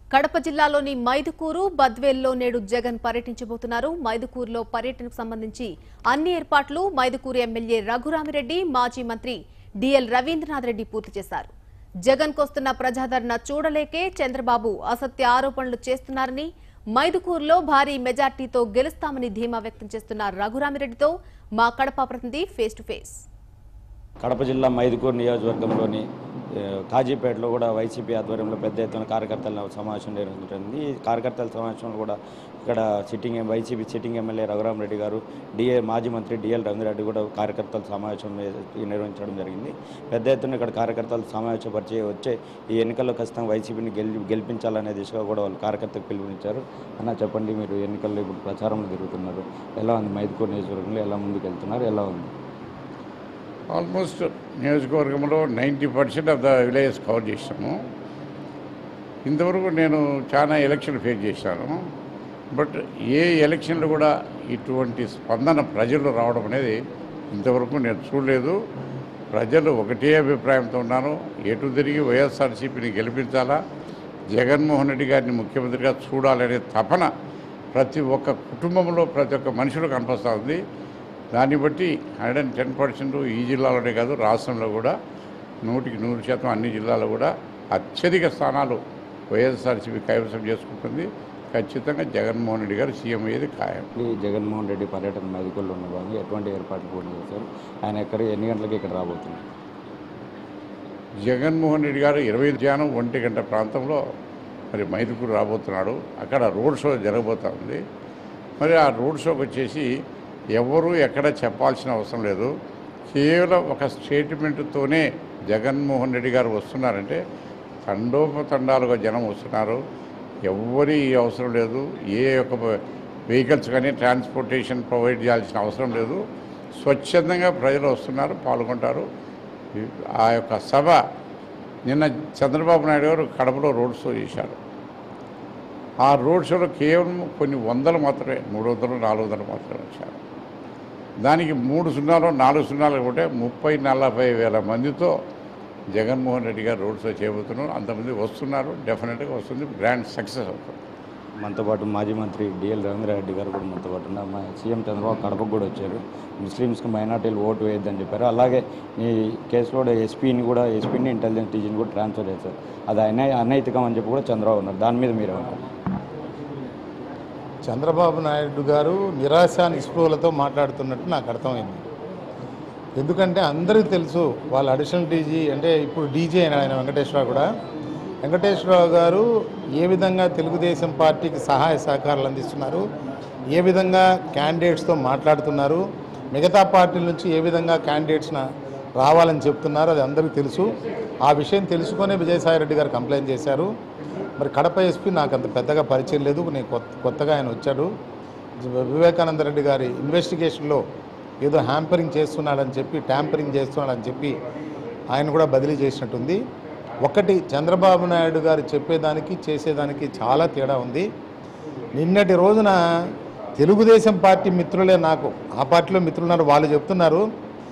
కడప జిల్లాలోని మైదుకూరు బద్వేల్లో నేడు జగన్ పర్యటించబోతున్నారు మైదుకూరులో పర్యటనకు సంబంధించి అన్ని ఏర్పాట్లు మైదుకూరు ఎమ్మెల్యే రఘురామిరెడ్డి మాజీ మంత్రి డిఎల్ రవీంద్రనాథ్ రెడ్డి పూర్తి చేశారు జగన్ కొస్తున్న ప్రజాదరణ చూడలేకే చంద్రబాబు అసత్య ఆరోపణలు చేస్తున్నారని మైదుకూరులో భారీ మెజార్టీతో గెలుస్తామని ధీమా వ్యక్తం చేస్తున్న రఘురామిరెడ్డితో మా కడప ప్రతినిధి ఫేస్ టు ఫేస్ కడప జిల్లా మైదుకూరు నియోజకవర్గంలోని ఏ, కాజీపేటలో కూడా వైసీపీ ఆధ్వర్యంలో పెద్ద ఎత్తున కార్యకర్తల సమావేశం నిర్వహించబడింది ఈ కార్యకర్తల సమావేశంలో కూడా ఇక్కడ సిట్టింగ్ ఎం- వైసీపీ సిట్టింగ్ ఎమ్మెల్యే రఘురామరెడ్డి గారు డిఏ మాజీ మంత్రి డిఎల్ రవీంద్రెడ్డి కూడా కార్యకర్తల సమావేశం ని- నిర్వహించడం జరిగింది పెద్ద ఎత్తున ఇక్కడ కార్యకర్తలు సమావేశపరిచి వచ్చే ఈ ఎన్నికల్లో ఖచ్చితంగా వైసీపీని గెలి గెలిపించాలనే దిశగా కూడా వాళ్ళు కార్యకర్తలకు పిలుపునిచ్చారు అన్న చెప్పండి మీరు ఎన్నికల్లో ఇప్పుడు ప్రచారంలో తిరుగుతున్నారు ఎలా ఉంది మైదుకూరు నియోజకవర్గంలో ఎలా ముందుకు వెళ్తున్నారు ఎలా ఉంది ఆల్మోస్ట్ నియోజకవర్గంలో ninety percent of the villages cover చేసాము ఇంతవరకు నేను చాలా ఎలక్షన్లు ఫేస్ చేశాను బట్ ఏ ఎలక్షన్లు కూడా ఇటువంటి స్పందన ప్రజలు రావడం అనేది ఇంతవరకు నేను చూడలేదు ప్రజలు ఒకటే అభిప్రాయంతో ఉన్నారు ఎటు తిరిగి వైఎస్ఆర్సీపీని గెలిపించాలా జగన్మోహన్ రెడ్డి గారిని ముఖ్యమంత్రిగా చూడాలనే తపన ప్రతి ఒక్క కుటుంబంలో ప్రతి ఒక్క మనిషిలో కనిపిస్తూ ఉంది దాన్ని బట్టి హండ్రెడ్ అండ్ టెన్ పర్సెంట్ ఈ జిల్లాలోనే కాదు రాష్ట్రంలో కూడా నూటికి నూరు శాతం అన్ని జిల్లాలో కూడా అత్యధిక స్థానాలు వైఎస్ఆర్సీపీ కైవసం చేసుకుంటుంది ఖచ్చితంగా జగన్మోహన్ రెడ్డి గారు సీఎం అయ్యేది ఖాయం ఈ జగన్మోహన్ రెడ్డి పర్యటన మైదుకూరులో ఉన్న భాగంగా ఎటువంటి ఏర్పాట్లు పూర్తి చేశారు ఆయన ఎక్కడ ఎన్ని గంటలకి ఇక్కడ రాబోతున్నారు జగన్మోహన్ రెడ్డి గారు ఇరవై ధ్యానం ఒంటి గంట ప్రాంతంలో మరి మైదుకూరు రాబోతున్నాడు అక్కడ రోడ్ షో జరగబోతా ఉంది మరి ఆ రోడ్ షోకి వచ్చేసి ఎవరు ఎక్కడ చెప్పాల్సిన అవసరం లేదు కేవలం ఒక స్టేట్మెంట్తోనే జగన్మోహన్ రెడ్డి గారు వస్తున్నారంటే తండోపతండాలుగా జనం వస్తున్నారు ఎవరి అవసరం లేదు ఏ యొక్క వెహికల్స్ కానీ ట్రాన్స్పోర్టేషన్ ప్రొవైడ్ చేయాల్సిన అవసరం లేదు స్వచ్ఛందంగా ప్రజలు వస్తున్నారు పాల్గొంటారు ఆ యొక్క సభ నిన్న చంద్రబాబు నాయుడు గారు కడపలో రోడ్ షో చేశారు ఆ రోడ్ షోలో కేవలం కొన్ని వందలు మాత్రమే మూడు వందలు నాలుగు వందలు మాత్రమే వచ్చారు దానికి మూడు సున్నాలు నాలుగు సున్నాలు కూడా ముప్పై నలభై వేల మందితో జగన్మోహన్ రెడ్డి గారు రోడ్ షో చేయబోతున్నారు అంతమంది వస్తున్నారు డెఫినెట్గా వస్తుంది గ్రాండ్ సక్సెస్ అవుతుంది మనతో పాటు మాజీ మంత్రి డిఎల్ రవీంద్రారెడ్డి గారు కూడా మనతో పాటు ఉన్నారు మా సీఎం చంద్రబాబు కడపకు కూడా వచ్చారు ముస్లిమ్స్కి మైనార్టీలు ఓటు వేయొద్దని చెప్పారు అలాగే ఈ కేసులో కూడా ఎస్పీని కూడా ఎస్పీని ఇంటెలిజెన్స్ డీజీని కూడా ట్రాన్స్ఫర్ చేశారు అది అనే అనైతికం అని చెప్పి కూడా చంద్రబాబు ఉన్నారు దాని మీద మీరు ఏమంటారు చంద్రబాబు నాయుడు గారు నిరాశ నిస్పృహలతో మాట్లాడుతున్నట్టు నాకు అర్థమైంది ఎందుకంటే అందరికీ తెలుసు వాళ్ళ అడిషనల్ డీజీ అంటే ఇప్పుడు డీజీ అయిన ఆయన వెంకటేశ్వరరావు కూడా వెంకటేశ్వరరావు గారు ఏ విధంగా తెలుగుదేశం పార్టీకి సహాయ సహకారాలు అందిస్తున్నారు ఏ విధంగా క్యాండిడేట్స్తో మాట్లాడుతున్నారు మిగతా పార్టీల నుంచి ఏ విధంగా క్యాండిడేట్స్న రావాలని చెప్తున్నారు అది అందరికీ తెలుసు ఆ విషయం తెలుసుకొనే విజయసాయిరెడ్డి గారు కంప్లైంట్ చేశారు మరి కడప ఎస్పీ నాకు అంత పెద్దగా పరిచయం లేదు నేను కొత్త కొత్తగా ఆయన వచ్చాడు వివేకానంద రెడ్డి గారి ఇన్వెస్టిగేషన్లో ఏదో హ్యాంపరింగ్ చేస్తున్నాడని చెప్పి ట్యాంపరింగ్ చేస్తున్నాడని చెప్పి ఆయన కూడా బదిలీ చేసినట్టుంది ఒకటి చంద్రబాబు నాయుడు గారు చెప్పేదానికి చేసేదానికి చాలా తేడా ఉంది నిన్నటి రోజున తెలుగుదేశం పార్టీ మిత్రులే నాకు ఆ పార్టీలో మిత్రులు ఉన్నారు వాళ్ళు చెప్తున్నారు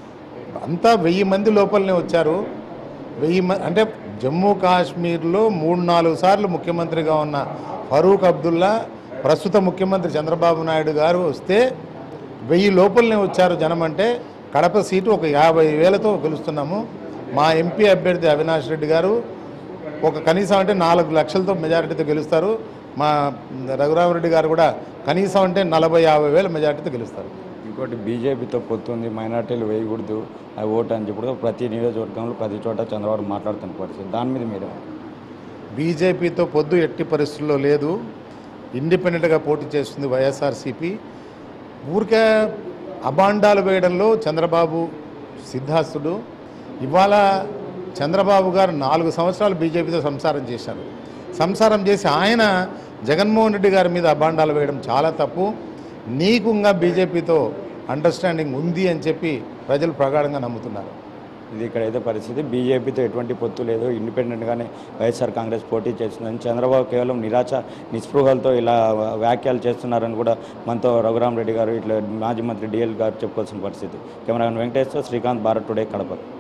అంతా వెయ్యి మంది లోపలనే వచ్చారు వెయ్యి మంది అంటే జమ్మూ కాశ్మీర్లో మూడు నాలుగు సార్లు ముఖ్యమంత్రిగా ఉన్న ఫరూక్ అబ్దుల్లా ప్రస్తుత ముఖ్యమంత్రి చంద్రబాబు నాయుడు గారు వస్తే వెయ్యి లోపలనే వచ్చారు జనం అంటే కడప సీటు ఒక యాభై వేలతో గెలుస్తున్నాము మా ఎంపీ అభ్యర్థి అవినాష్ రెడ్డి గారు ఒక కనీసం అంటే నాలుగు లక్షలతో మెజారిటీతో గెలుస్తారు మా రఘురామరెడ్డి గారు కూడా కనీసం అంటే నలభై యాభై వేల మెజారిటీతో గెలుస్తారు ఇంకోటి బీజేపీతో పొత్తుంది మైనార్టీలు వేయకూడదు అవి ఓటు అని చెప్పి కూడా ప్రతి నియోజకవర్గంలో ప్రతి చోట చంద్రబాబు మాట్లాడుతున్న పరిస్థితి దాని మీద మీరు బీజేపీతో పొద్దు ఎట్టి పరిస్థితుల్లో లేదు ఇండిపెండెంట్గా పోటీ చేస్తుంది వైఎస్ఆర్సీపీ ఊరికే అబాండాలు వేయడంలో చంద్రబాబు సిద్ధాస్తుడు ఇవాళ చంద్రబాబు గారు నాలుగు సంవత్సరాలు బీజేపీతో సంసారం చేశారు సంసారం చేసి ఆయన జగన్మోహన్ రెడ్డి గారి మీద అబాండాలు వేయడం చాలా తప్పు నీకు ఇంకా బీజేపీతో అండర్స్టాండింగ్ ఉంది అని చెప్పి ప్రజలు ప్రగాఢంగా నమ్ముతున్నారు ఇది ఇక్కడైతే పరిస్థితి బీజేపీతో ఎటువంటి పొత్తు లేదు ఇండిపెండెంట్గానే వైఎస్ఆర్ కాంగ్రెస్ పోటీ చేస్తుందని చంద్రబాబు కేవలం నిరాశ నిస్పృహలతో ఇలా వ్యాఖ్యలు చేస్తున్నారని కూడా మనతో రఘురామ్ రెడ్డి గారు ఇట్లా మాజీ మంత్రి డిఎల్ గారు చెప్పుకోవాల్సిన పరిస్థితి కెమెరామెన్ వెంకటేశ్వర శ్రీకాంత్ భారత్ టుడే కడప